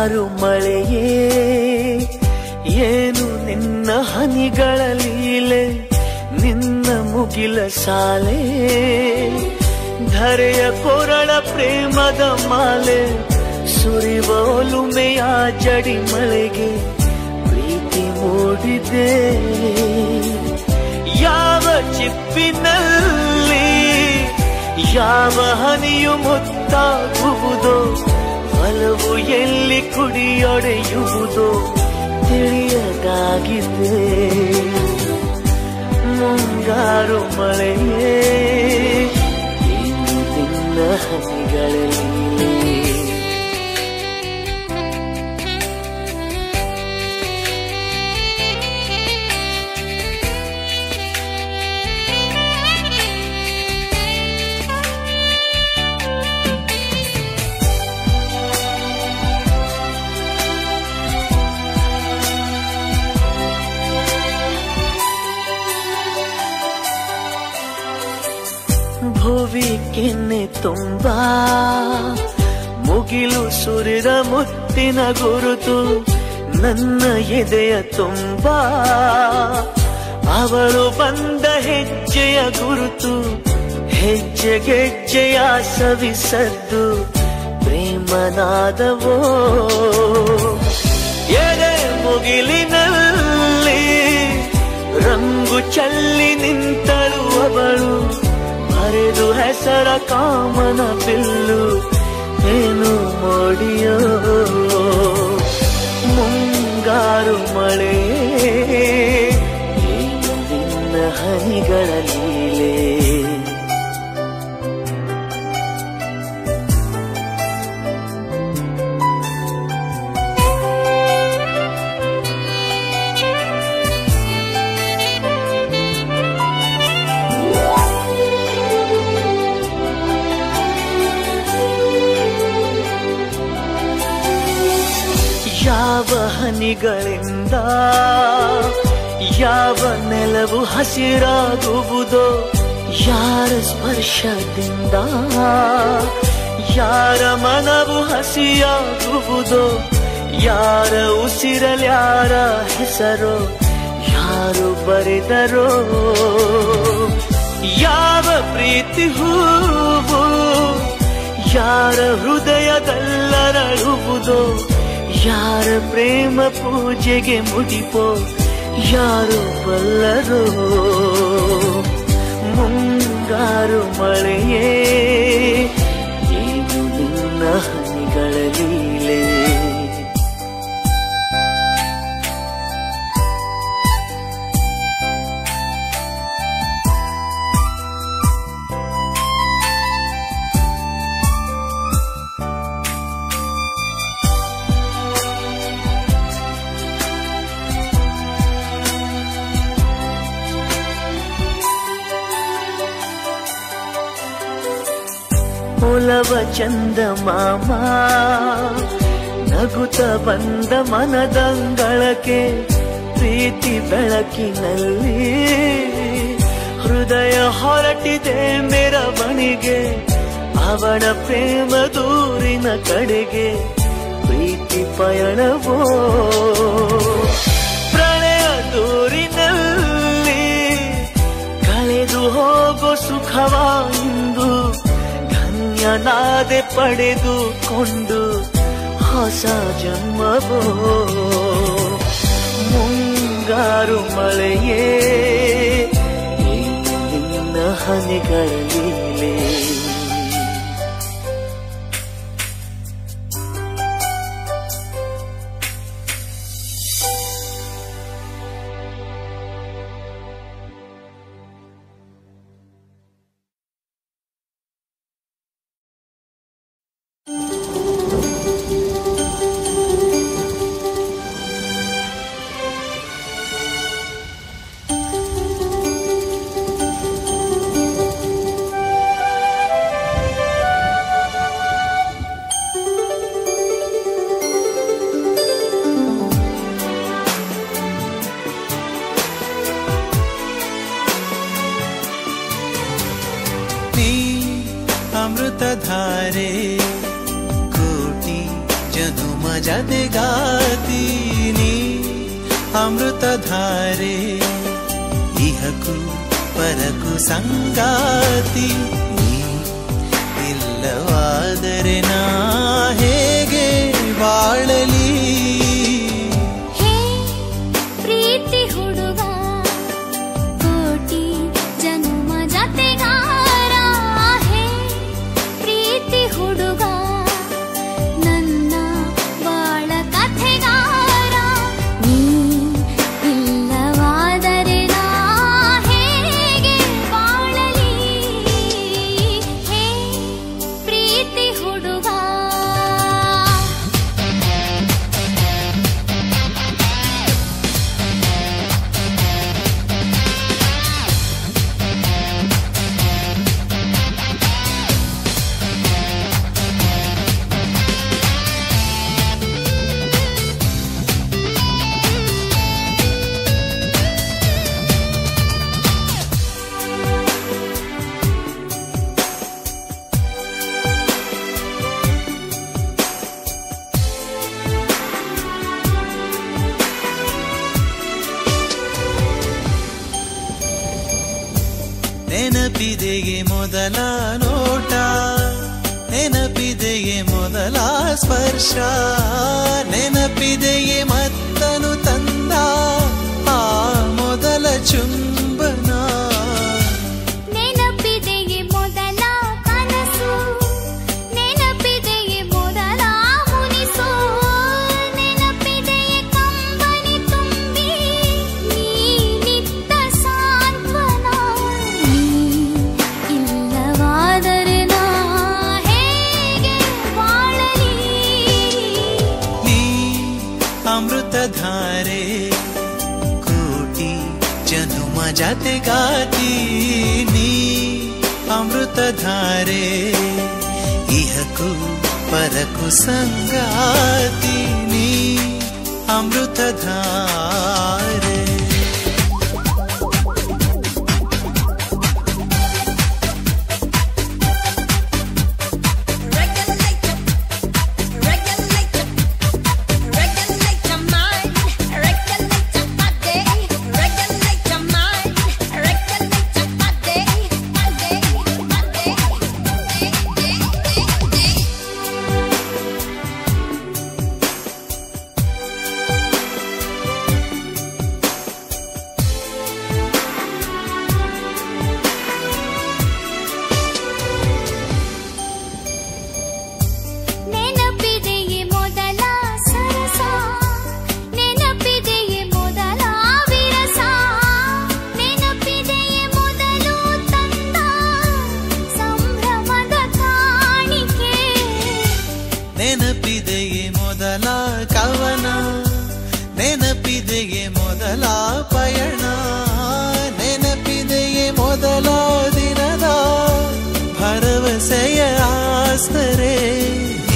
ಮುಂಗಾರು ಮಳೆಯೇ ಏನು ನಿನ್ನ ಹನಿಗಳ ಲೀಲೆ ನಿನ್ನ ಮುಗಿಲ ಸಾಲೆ ಧರೆಯ ಕೊರಳ ಪ್ರೇಮದ ಮಾಲೆ ಸುರಿವ ಒಲುಮೆಯ ಜಡಿ ಮಳೆಗೆ ಪ್ರೀತಿ ಮೂಡಿದೆ ಯಾವ ಚಿಪ್ಪಿನಲ್ಲಿ ಯಾವ ಹನಿಯು ಮುತ್ತಾಗುವುದೋ ಒಲವು ಎಲ್ಲಿ ಕುಡಿಯೊಡೆಯುವುದೋ ತಿಳಿಯದಾಗಿದೆ ಮುಂಗಾರು ಮಳೆಯೇ ಇನ್ನು ನಿನ್ನ ಹನಿಗಳಲ್ಲಿ ಭುವಿ ಕೆನ್ನೆ ತುಂಬಾ ಮುಗಿಲು ಸುರಿದ ಮುತ್ತಿನ ಗುರುತು ನನ್ನ ಎದೆಯ ತುಂಬಾ ಅವಳು ಬಂದ ಹೆಜ್ಜೆಯ ಗುರುತು ಹೆಜ್ಜೆ ಗೆಜ್ಜೆಯ ಸವಿಸದ್ದು ಪ್ರೇಮನಾದವೋ ಎದೆ ಮುಗಿಲಿನಲ್ಲಿ ರಂಗು ಚಲ್ಲಿ ನಿಂತಳು ಅವಳು ಬರೆದು ಹೆಸರ ಕಾಮನ ಬಿಲ್ಲು ಏನು ಮೋಡಿಯೋ ಮುಂಗಾರು ಮಳೆ ಏನು ನಿನ್ನ ಹನಿಗಳ ಲೀಲೆ ಯಾವ ಹನಿಗಳಿಂದ ಯಾವ ನೆಲವು ಹಸಿರಾಗುವುದೋ ಯಾರ ಸ್ಪರ್ಶದಿಂದ ಯಾರ ಮನವು ಹಸಿಯಾಗುವುದೋ ಯಾರ ಉಸಿರಲ್ಯಾರ ಹೆಸರೋ ಯಾರು ಬರೆದರೋ ಯಾವ ಪ್ರೀತಿ ಹೂವು ಯಾರ ಹೃದಯದಲ್ಲರಳುವುದೋ ಯಾರ ಪ್ರೇಮ ಪೂಜೆಗೆ ಮುಡಿಪೋ ಯಾರು ಬಲ್ಲರೋ ಮುಂಗಾರು ಮಳೆಯೇ ಏನು ನಿನ್ನ ಹನಿಗಳ ಲೀಲೆ ಒಲವ ಚಂದ ಮಾಮ ನಗುತ್ತ ಬಂದ ಮನದಂಗಳಕ್ಕೆ ಪ್ರೀತಿ ಬೆಳಕಿನಲ್ಲಿ ಹೃದಯ ಹೊರಟಿದೆ ಮೆರವಣಿಗೆ ಅವಳ ಪ್ರೇಮ ದೂರಿನ ಕಡೆಗೆ ಪ್ರೀತಿ ಪಯಣವೋ ಪ್ರಣಯ ದೂರಿನಲ್ಲಿ ಕಳೆದು ಹೋಗೋ ಸುಖವ ಇಂದು ಧನ್ಯನಾದೆ ಪಡೆದುಕೊಂಡು ಹೊಸ ಜನ್ಮವೋ ಮುಂಗಾರು ಮಳೆಯೇ ಏನು ನಿನ್ನ ಹನಿಗಳ ಲೀಲೆ ನೀ ಅಮೃತಧಾರೆ ಕೋಟಿ ಜನುಮ ಜತೆಗಾತೀನಿ ಅಮೃತಧಾರೆ ಇಹಕು ಪರಕು ಸಂಗಾತಿ ನೀ ಇಲ್ಲವಾದರೆ ನಾ ಹೇಗೆ ಬಾಳಲಿ ಹೇ ಪ್ರೀತಿ ಹುಡುಗ ಕೋಟಿ ಜನ್ಮ ಜತೆಗಾರ ಹೇ ಪ್ರೀತಿ ಹುಡುಗ ನನ್ನ ಬಾಳ ಕಥೆಗಾರ ನೀ ಇಲ್ಲವಾದರೆ ನಾ ಹೇಗೆ ಬಾಳಲಿ ಹೇ ಪ್ರೀತಿ ಹುಡುಗ ನೆನಪಿದೆಯೇ ಮೊದಲ ನೋಟ ನೆನಪಿದೆಯೇ ಮೊದಲ ಸ್ಪರ್ಶ ನೆನಪಿದೆಯೇ ಮತ್ತನು ತಂದ ಆ ಮೊದಲ ಚುಂಬನ ನೆನಪಿದೆಯೇ ಮೊದಲ ಕನಸು ನೆನಪಿದೆಯೇ ಮೊದಲ ಮುನಿಸು ನೆನಪಿದೆಯೇ ಕಂಬನಿ ತುಂಬಿ ನೀನಿತ್ತ ಸಾಂತ್ವನ ನೀ ಇಲ್ಲವಾದರೆ ನಾ ಹೇಗೆ ಬಾಳಲಿ ನೀ ಅಮೃತಧಾರೆ ಕೋಟಿ ಜನುಮ ಜತೆಗಾತೀನಿ Amruthadhaare ಇಹಕು ಪರಕು ಸಂಗಾತೀನಿ Amruthadhaare Regulate your, regulate your, regulate your mind, regulate your body, regulate your mind, regulate your body, body, body. ನೆನಪಿದೆಯೇ ಮೊದಲ ಸರಸ ನೆನಪಿದೆಯೇ ಮೊದಲ ವಿರಸ ನೆನಪಿದೆಯೇ ಮೊದಲು ತಂದ ಸಂಭ್ರಮದ ಕಾಣಿಕೆ ನೆನಪಿದೆಯೇ ಮೊದಲ ಕವನ ನೆನಪಿದೆಯೇ ಮೊದಲ ಪಯಣ ನೆನಪಿದೆಯೇ ಮೊದಲ ದಿನದ ಭರವಸೆಯ ಆಸರೆ ನೀ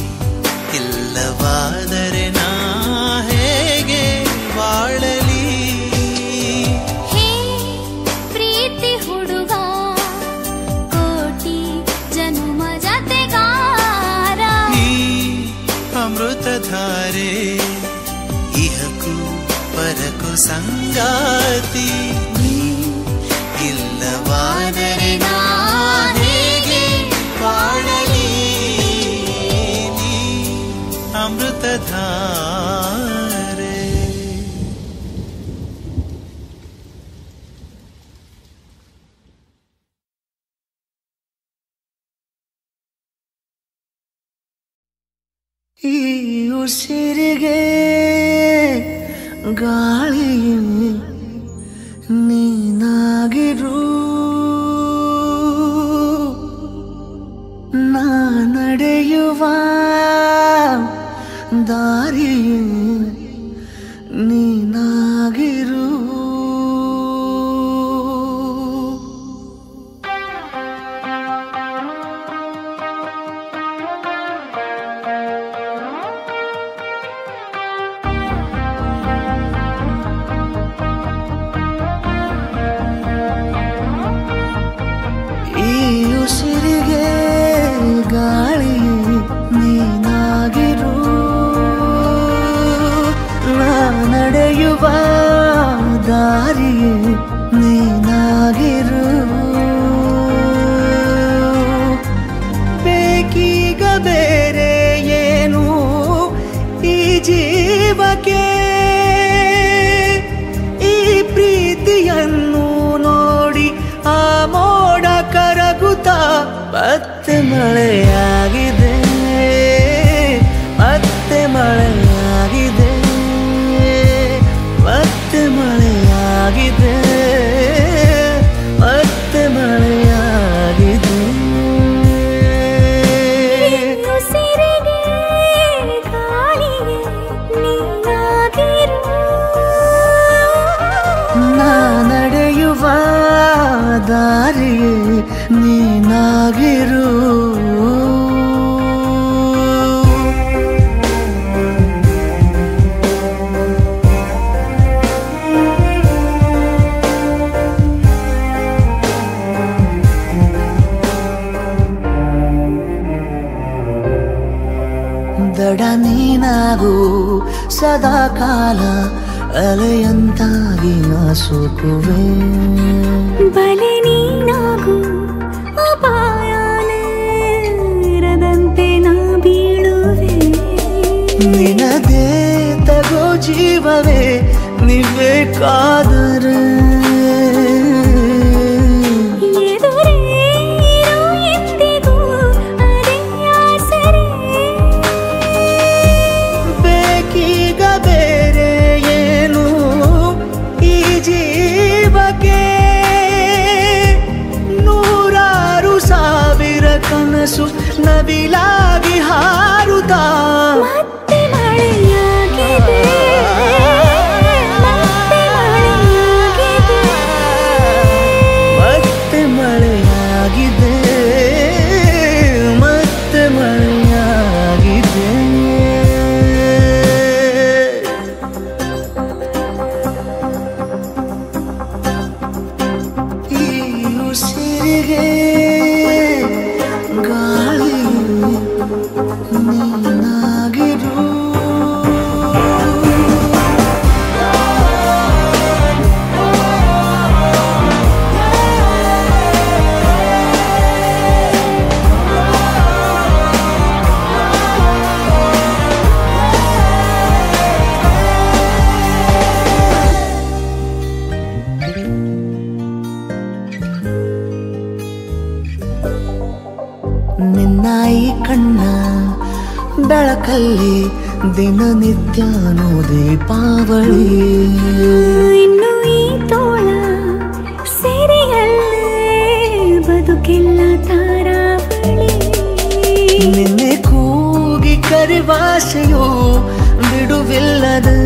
ಇಲ್ಲವಾದರೆ ನಾ ಹೇಗೆ ಬಾಳಲಿ ಹೇ ಪ್ರೀತಿ ಹುಡುಗ ಕೋಟಿ ಜನುಮ ಜತೆಗಾರ ಈ ಅಮೃತಧಾರೆ ಇಹಕು ಪರಕು ಸಂಗಾತಿ ನೀ ಇಲ್ಲವಾದರೆ ನಾ ಹೇಗೆ ಬಾಳಲಿ ನೀ ಅಮೃತಧಾರೆ ಈ ಉಸಿರಿಗೆ ಗಾಳಿ ನೀನಾಗಿರು ನಾ ನಡೆಯುವ ದಾರಿ ನೀನಾಗಿರು ನೀನಾಗಿರು ಬೇಕೀಗ ಬೇರೆ ಏನು ಈ ಜೀವಕ್ಕೆ ಈ ಪ್ರೀತಿಯನ್ನು ನೋಡಿ ಆ ಮೋಡ ಕರಗುತ್ತಾ ಮತ್ತೆ ಮಳೆಯಾಗಿದೆ ಮತ್ತೆ ಮಳೆಯಾಗಿದೆ ಮತ್ತೆ ಮಳೆಯಾಗಿದೆ ಮತ್ತೆ ಮಳೆಯಾಗಿದೆ ಉಸಿರಿಗೆ ಗಾಳಿಗೆ ನೀನಾಗಿರು ನಾ ನಡೆಯುವ ದಾರಿಯೇ ನೀನಾಗಿರು ದಡ ನೀನಾಗು ಸದಾ ಕಾಲ ಅಲೆಯಂತಾಗಿ ನಾ ಸೋಕುವೆ ಬಲೆ ನೀನಾಗು ಅಪಾಯನೇರದಂತೆ ನಾ ಬೀಳುವೆ ನಿನದೇ ತಗೋ ಜೀವವೇ ನಿಬೇಕಾದರೆ ಎದುರೇ ಇರು ಎಂದಿಗೂ ಅದೇ ಆಸರೆ ಬೇಕೀಗ ಬೇರೆ ಏನು ಈ ಜೀವಕ್ಕೆ ನೂರಾರು ಸಾವಿರ ಕನಸು ನವಿಲಾಗಿ ಹಾರುತ್ತಾ ಮತ್ತೆ ಮಳೆಯಾಗಿದೆ ಮತ್ತೆ ಮಳೆಯಾಗಿದೆ ಮತ್ತೆ ಮಳೆಯಾಗಿದೆ ಮತ್ತೆ ಮಳೆಯಾಗಿದೆ ಈ ಉಸಿರಿಗೆ ಗಾಳಿ ನೀನಾಗಿರು ನಿನ್ನ ಈ ಕಣ್ಣ ಬೆಳಕಲ್ಲಿ ದಿನನಿತ್ಯನೂ ದೀಪಾವಳಿ ಇನ್ನು ಈ ತೋಳ ಸೆರೆಯಲ್ಲೇ ಬದುಕೆಲ್ಲ ತಾರಾವಳಿ ನಿನ್ನೆ ಕೂಗಿ ಕರಿವಾಸೆಯು ಬಿಡುವಿಲ್ಲದೆ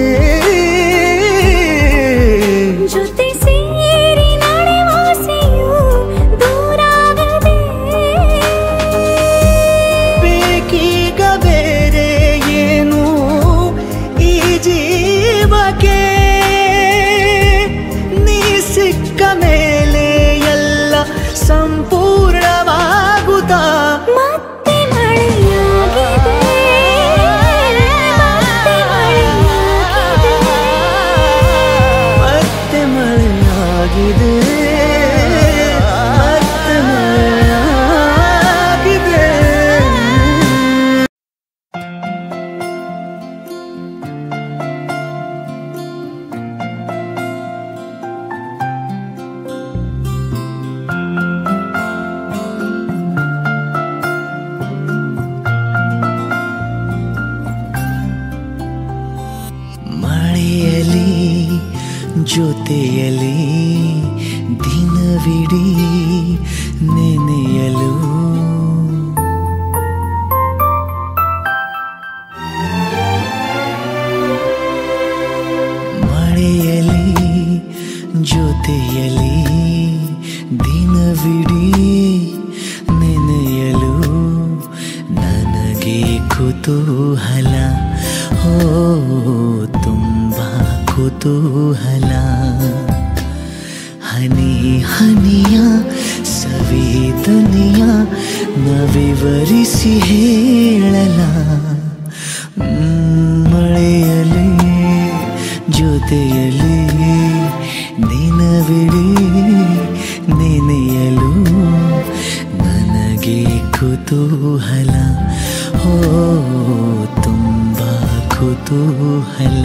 ಜೊತೆ ಸೇರಿ ನಡೆವಾಸೆಯು ದೂರಾಗದೆ ಬೇಕೀಗ ಬೇರೆ ಏನು ಈ ಜೀವಕ್ಕೆ ನೀ ಸಿಕ್ಕ ಮೇಲೆ ಎಲ್ಲ ಸಂಪೂರ್ಣವಾಗುತ್ತಾ ಮತ್ತೆ ಮಳೆಯಾಗಿದೆ ಮತ್ತೆ ಮತ್ತೆ ಮಳೆಯಾಗಿದೆ ಮಳೆಯಾಗಿದೆ ಮತ್ತೆ ಮಳೆಯಾಗಿದೆ ಮಳೆಯಲಿ ಜೊತೆಯಲಿ ದಿನವಿಡೀ ನೆನೆಯಲು ಮಳೆಯಲಿ ಜೊತೆಯಲಿ ದಿನವಿಡೀ ನೆನೆಯಲು ನನಗೆ ಕುತೂಹಲ ಓ ತುಂಬ ಕುತೂಹಲ ಹನಿ ಹನಿಯ ಸವೇದನೆಯ ನವಿವರಿಸಿ ಹೇಳಲ ಮ್, ಮಳೆಯಲಿ ಜೊತೆಯಲಿ ದಿನ ದಿನವಿಡೀ ನೆನೆಯಲು ನನಗೆ ಕುತೂಹಲ ಓ ತುಂಬ ಕುತೂಹಲ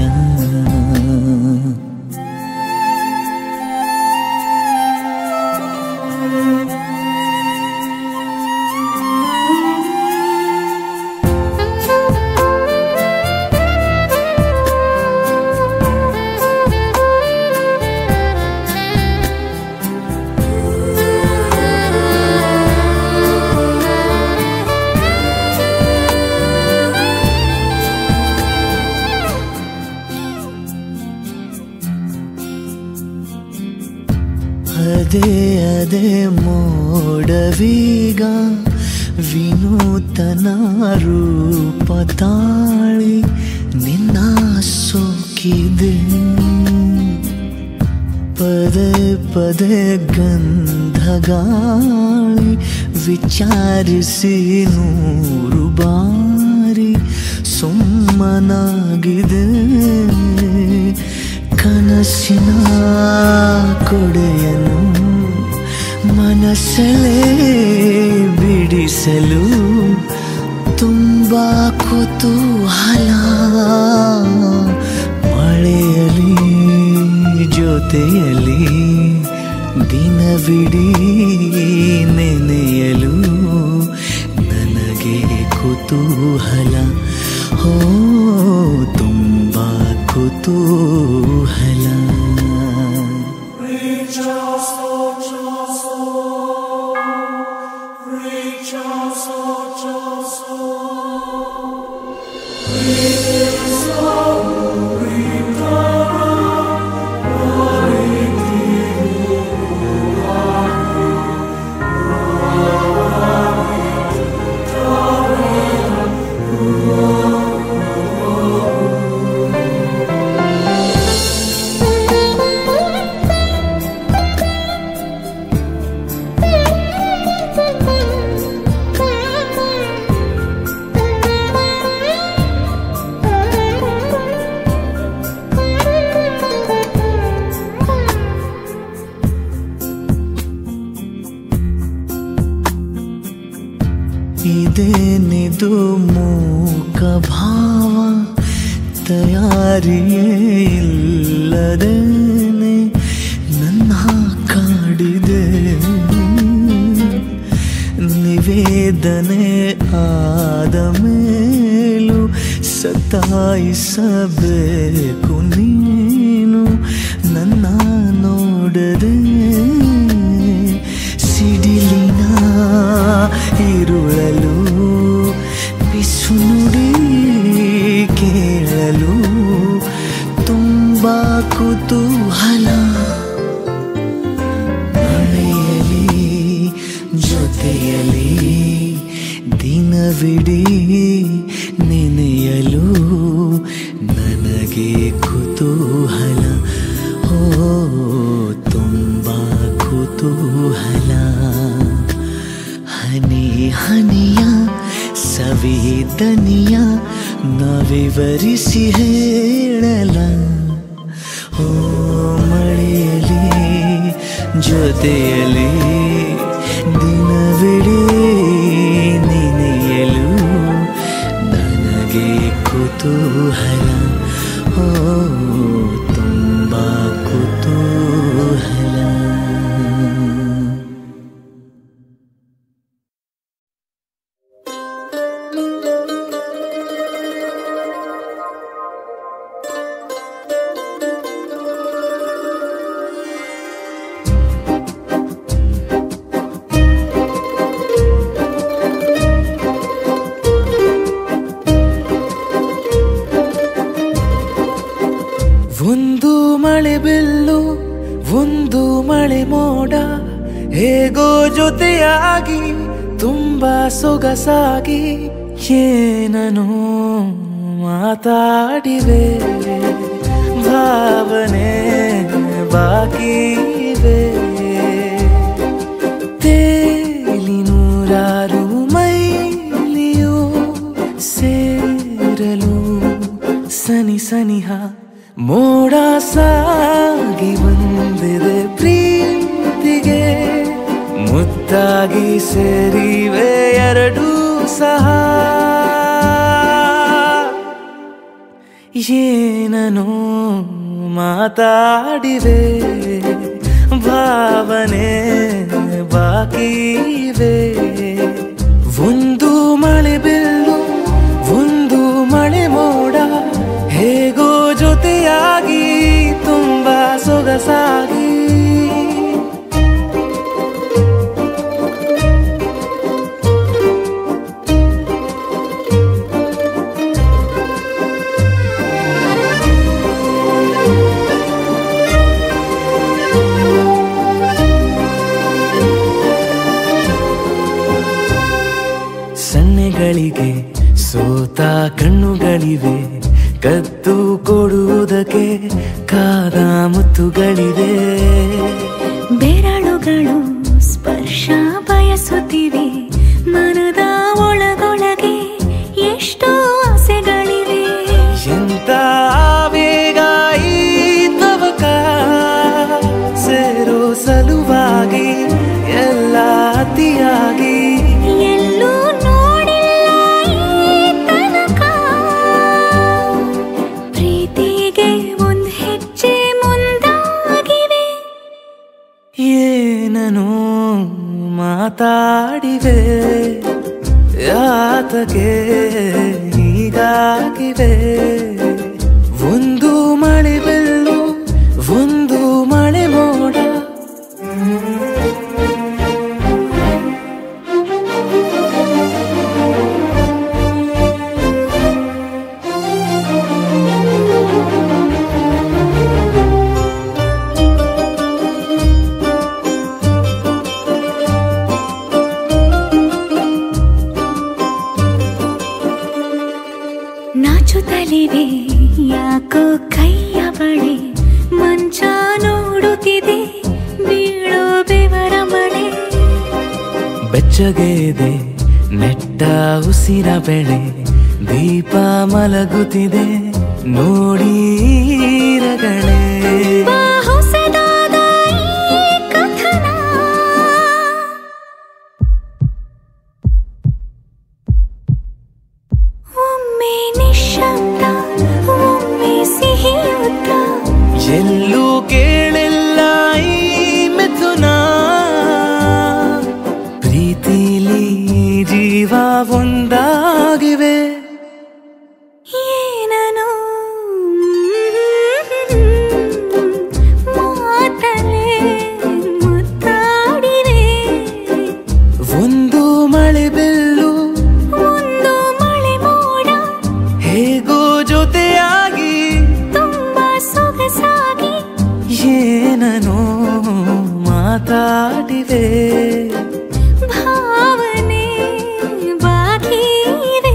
ಅದೇ ಅದೇ ಮೋಡವೀಗ ವಿನೂತನ ರೂಪ ತಾಳಿ ನಿನ್ನ ಸೋಕಿದೆ ಪದೇ ಪದೇ ಗಂಧಗಾಳಿ ವಿಚಾರಿಸಿ ನೂರು ಬಾರಿ ಸುಮ್ಮನಾಗಿದೆ ಕನಸಿನ ಕೊಡೆಯನು ಮನಸ್ಸಲ್ಲೇ ಬಿಡಿಸಲು ತುಂಬ ಕುತೂಹಲ ಮಳೆಯಲಿ ಜೊತೆಯಲಿ ದಿನವಿಡೀ ನೆನೆಯಲು ನನಗೆ ಕುತೂಹಲ ಹೋ ತುಂಬ ಕುತೂಹಲ ಇದೇನಿದು ಮೂಕ ಭಾವ ತಯಾರಿಯೇ ಇಲ್ಲದೇನೆ ನನ್ನ ಕಾಡಿದೆ ನಿವೇದನೆ ಆದ ಮೇಲೂ ಸತಾಯಿಸಬೇಕು ನೀನು ನನ್ನ ನೋಡದೆ ಸಿಡಿಲಿನ ಇರುಳಲು ಬಿಸು ನುಡಿ ಕೇಳಲು ತುಂಬ ಕುತೂಹಲ ಮಳೆಯಲಿ ಜೊತೆಯಲಿ ದಿನವಿಡೀ ನೆನೆಯಲು ನನಗೆ ಕುತೂಹಲ ಓ ತುಂಬ ಕುತೂಹಲ ಹನಿ ಹನಿಯ ಸವಿದನಿಯ ನವಿವರಿಸಿ ಹೇಳಲ ಓ ಮಳೆಯಲಿ ಜೊತೆಯಲಿ ದಿನವಿಡೀ ನೆನೆಯಲು ನನಗೆ ಕುತೂಹಲ ಓ ತುಂಬ ಕುತೂಹಲ ಒಂದು ಮಳೆ ಬೆಲ್ಲು ಒಂದು ಮಳೆ ಮೋಡ ಹೇಗೋ ಜೊತೆಯಾಗಿ ತುಂಬಾ ಸೊಗಸಾಗಿ ಏನನು ಮಾತಾಡಿವೆ ಭಾವನೆ ಬಾಕಿ ಇವೆ ತೇಲಿ ನೂರಾರು ಮೈಲಿಯು ಸೇರಲು ಸನಿ ಸನಿಹ ಮೋಡ ಸಾಗಿ ಬಂದಿದೆ ಪ್ರೀತಿ ಒಂದಾಗಿ ಸೇರಿವೆ ಎರಡೂ ಸಹ ಏನನು ಮಾತಾಡಿವೆ ಭಾವನೆ ಬಾಕಿವೆ ಒಂದು ಮಳೆ ಬಿಲ್ಲು ಒಂದು ಮಳೆ ಮೋಡ ಹೇಗೋ ಜೊತೆಯಾಗಿ ತುಂಬಾ ಸೊಗಸಾಗಿ ಸನ್ನೆಗಳಿಗೆ ಸೋತ ಕಣ್ಣುಗಳಿವೆ ಕದ್ದು ಕೊಡುವುದಕ್ಕೆ ಕಾದ ಮುತ್ತುಗಳಿವೆ ಬೆರಳುಗಳು ಸ್ಪರ್ಶ ಬಯಸುತ್ತಿವೆ ಮನದ ಒಳಗೊಳಗೆ ಎಷ್ಟೋ ಆಸೆಗಳಿವೆ ಎಂತ ಬೇಗ ಈ ತವಕ ಸೇರೋ ಸಲುವಾಗಿ ಎಲ್ಲ ಅತಿಯಾಗಿ ಎಲ್ಲೂ ನೋಡಿಲ್ಲ ಈ ತನಕ ಪ್ರೀತಿಗೆ ಒಂದ್ ಹೆಜ್ಜೆ ಮುಂದಾಗಿವೆ ಏನನು ಮಾತಾಡಿವೆ ಯಾತಕ್ಕೆ ಹೀಗಾಗಿವೆ ಒಂದು ಮಳೆ ಬೆಲ್ಲು ಒಂದು ಮಳೆ ಮೋಡ ನಾಚುತ್ತಲಿವೆ ಯಾಕೋ ಕೈಯ ಬಳೆ ಮಂಚ ನೋಡುತ್ತಿದೆ ಬೀಳೋ ಬೆವರ ಮಳೆ ಬೆಚ್ಚಗೆದೆ ನೆಟ್ಟ ಉಸಿರ ಬೆಳೆ ದೀಪ ಮಲಗುತ್ತಿದೆ ನೋಡಿ ರಗಳೇ ಬಾ ಹೊಸದಾದ ಈ ಕಥನ ಒಮ್ಮೆ ನಿಶಬ್ದ ಒಮ್ಮೆ ಸಿಹಿಯುತ್ತ ಎಲ್ಲೂ ಕೇಳಿಲ್ಲ ಈ ಮಿಥುನ ಪ್ರೀತಿಲಿ ಜೀವ ಒಂದಾಗಿವೆ ಏನನು ಮಾತಲೆ ಮುತ್ತಾಡಿವೆ ಒಂದು ಮಳೆ ಬೆಲ್ಲು ಒಂದು ಮಳೆ ಮೋಡ ಹೇಗೋ ಜೊತೆಯಾಗಿ ತುಂಬಾ ಸೊಗಸಾಗಿ ಏನನೋ ಮಾತಾಡಿವೆ ಭಾವನೆ ಬಾಕಿ ಇವೆ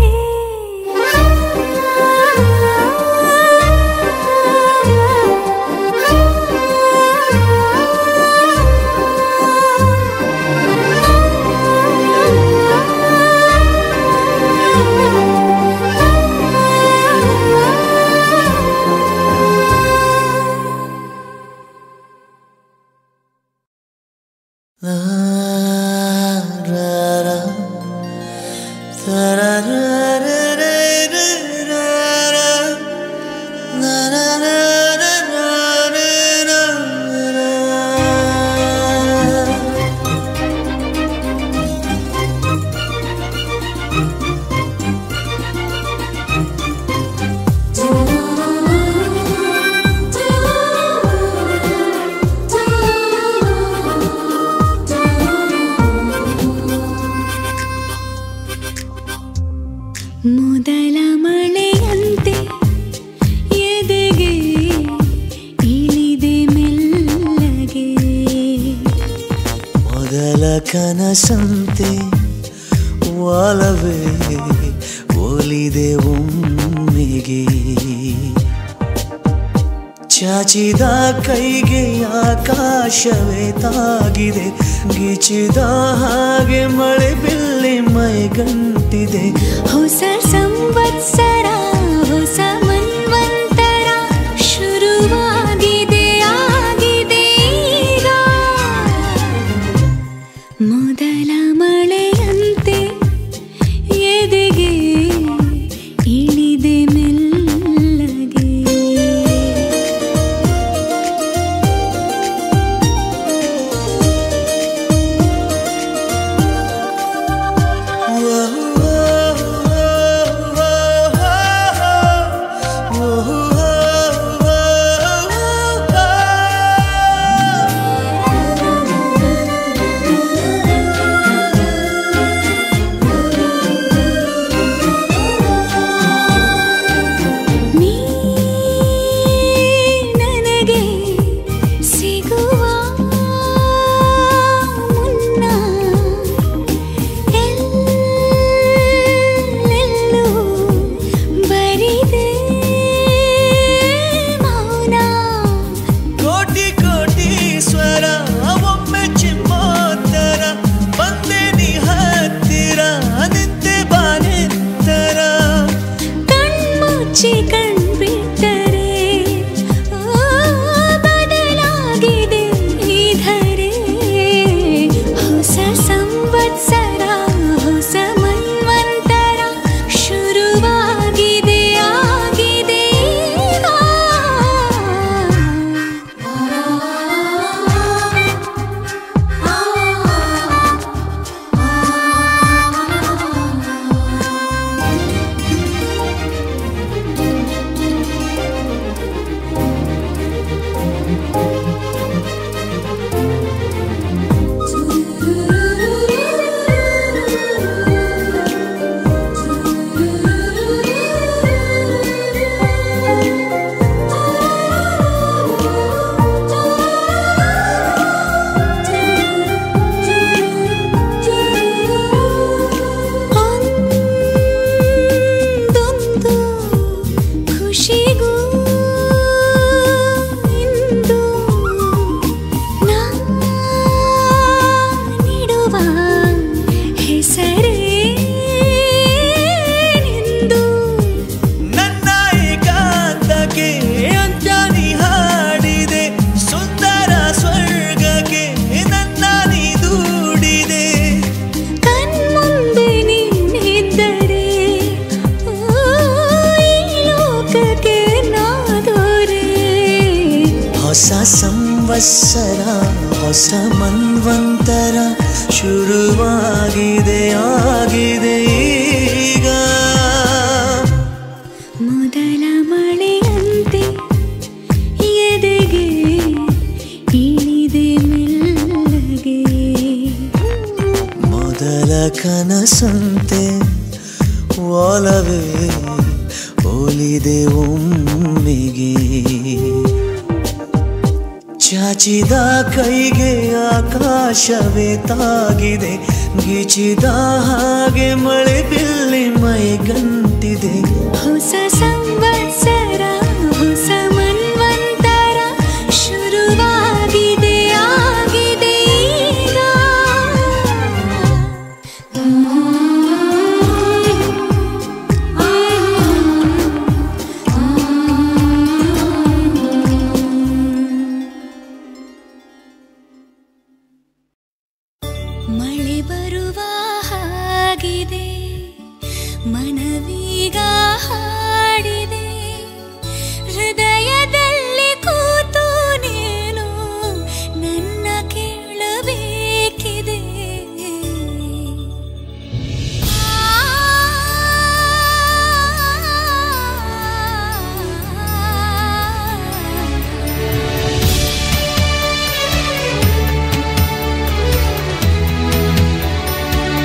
ಮೊದಲ ಮಳೆಯಂತೆ ಎದೆಗೆ ಇಳಿದೆ ಮೆಲ್ಲಗೆ ಮೊದಲ ಕನಸಂತೆ ಒಲವೇ ಒಲಿದೆ ಒಮ್ಮೆಗೆ ಚಾಚಿದ ಕೈಗೆ ಆಕಾಶವೇ ತಾಗಿದೆ ಗಿಚಿದ ಹಾಗೆ ಮಳೆ ಬಿಲ್ಲಿ ಮೈಗಂಟಿದೆ ಹೊಸ ಸಂವತ್ಸರ ಹೊಸ ಮನ್ವಂತರ ಶುರುವಾಗಿದೆ ಆಗಿದೆ ಈಗ ಮೊದಲ ಸಂವತ್ಸರ ಹೊಸ ಮನ್ವಂತರ ಶುರುವಾಗಿದೆ ಆಗಿದೆ ಈಗ ಮೊದಲ ಮಳೆಯಂತೆ ಎದೆಗೆ ಇಳಿದೆ ಮೆಲ್ಲಗೆ ಮೊದಲ ಕನಸಂತೆ ಒಲವೇ ಒಲಿದೆ ಒಮ್ಮೆಗೆ ಚಾಚಿದ ಕೈಗೆ ಆಕಾಶವೇ ತಾಗಿದೆ ಗಿಚಿದ ಹಾಗೆ ಮಳೆ ಬಿಲ್ಲಿ ಮೈಗಂಟಿದೆ ಹೊಸ ಸಂವತ್ಸರ ಹೊಸ ಮನ್ವಂತರ ಶುರುವಾಗಿದೆ ಆಗಿದೆ ಈಗ ಮಳೆ ಬರುವ ಹಾಗಿದೆ ಮನವೀಗ ಹಾಡಿದೆ ಹೃದಯದಲ್ಲಿ ಕೂತು ನೀನು ನನ್ನ ಕೇಳಬೇಕಿದೆ ಆ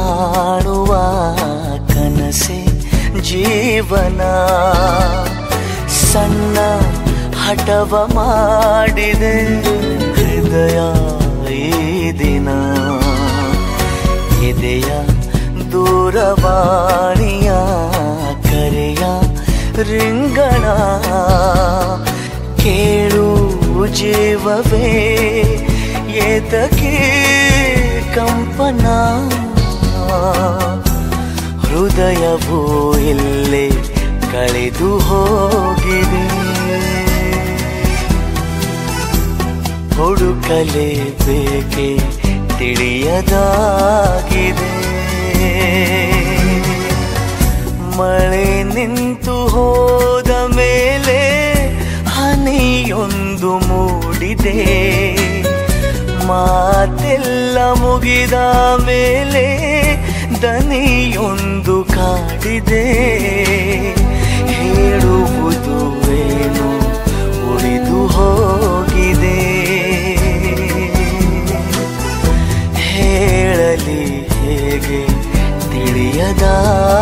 ಕಾಣುವ ಕನಸೆ ಜೀವನ ಸಣ್ಣ ಹಠವ ಮಾಡಿದೆ ಹೃದಯ ಈ ದಿನ ಎದೆಯ ದೂರವಾಣಿಯ ಕರೆಯ ರಿಂಗಣ ಕೇಳು ಜೀವವೇ ಏತಕ್ಕೆ ಕಂಪನ ಹೃದಯವು ಇಲ್ಲೇ ಕಳೆದು ಹೋಗಿದೆ ಹುಡುಕಲೇಬೇಕೆ ತಿಳಿಯದಾಗಿದೆ ಮಳೆ ನಿಂತು ಹೋದ ಮೇಲೆ ಹನಿಯೊಂದು ಮೂಡಿದೆ ಮಾತೆಲ್ಲ ಮುಗಿದ ಮೇಲೆ ದನಿಯೊಂದು ಕಾಡಿದೆ ಹೇಳುವುದು ಏನು ಉಳಿದು ಹೋಗಿದೆ ಹೇಳಲಿ ಹೇಗೆ ತಿಳಿಯದಾಗಿದೆ